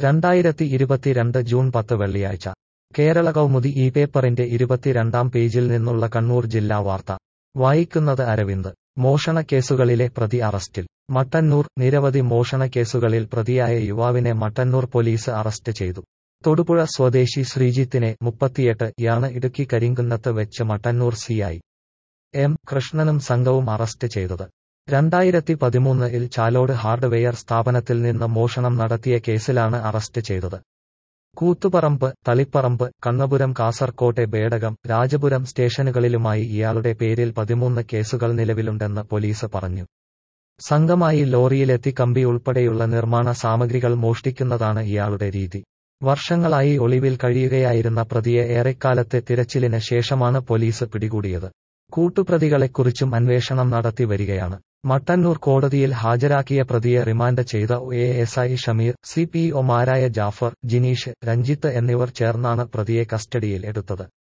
രണ്ടായിരത്തി ഇരുപത്തിരണ്ട് ജൂൺ പത്ത് വെള്ളിയാഴ്ച കേരള കൗമുദി ഈ പേപ്പറിന്റെ ഇരുപത്തിരണ്ടാം പേജിൽ നിന്നുള്ള കണ്ണൂർ ജില്ലാ വാർത്ത വായിക്കുന്നത് അരവിന്ദ് മോഷണക്കേസുകളിലെ പ്രതി അറസ്റ്റിൽ മട്ടന്നൂർ നിരവധി മോഷണക്കേസുകളിൽ പ്രതിയായ യുവാവിനെ മട്ടന്നൂർ പോലീസ് അറസ്റ്റ് ചെയ്തു തൊടുപുഴ സ്വദേശി ശ്രീജിത്തിനെ മുപ്പത്തിയെട്ട് യാണ് ഇടുക്കി കരിങ്കുന്നത്ത് വെച്ച് മട്ടന്നൂർ സിഐ എം കൃഷ്ണനും സംഘവും അറസ്റ്റ് ചെയ്തത് രണ്ടായിരത്തി പതിമൂന്നിൽ ചാലോട് ഹാർഡ്വെയർ സ്ഥാപനത്തിൽ നിന്ന് മോഷണം നടത്തിയ കേസിലാണ് അറസ്റ്റ് ചെയ്തത് കൂത്തുപറമ്പ് തളിപ്പറമ്പ് കണ്ണപുരം കാസർകോട്ടെ ബേടകം രാജപുരം സ്റ്റേഷനുകളിലുമായി ഇയാളുടെ പേരിൽ പതിമൂന്ന് കേസുകൾ നിലവിലുണ്ടെന്ന് പോലീസ് പറഞ്ഞു സംഘമായി ലോറിയിലെത്തി കമ്പി ഉൾപ്പെടെയുള്ള നിർമ്മാണ സാമഗ്രികൾ മോഷ്ടിക്കുന്നതാണ് ഇയാളുടെ രീതി വർഷങ്ങളായി ഒളിവിൽ കഴിയുകയായിരുന്ന പ്രതിയെ ഏറെക്കാലത്തെ തിരച്ചിലിന് ശേഷമാണ് പോലീസ് പിടികൂടിയത് കൂട്ടുപ്രതികളെക്കുറിച്ചും അന്വേഷണം നടത്തി വരികയാണ് മട്ടന്നൂർ കോടതിയിൽ ഹാജരാക്കിയ പ്രതിയെ റിമാൻഡ് ചെയ്ത A S I Shameer C P ഒമാരായ ജാഫർ ജിനീഷ് രഞ്ജിത്ത് എന്നിവർ ചേർന്നാണ് പ്രതിയെ കസ്റ്റഡിയിൽ എടുത്തത്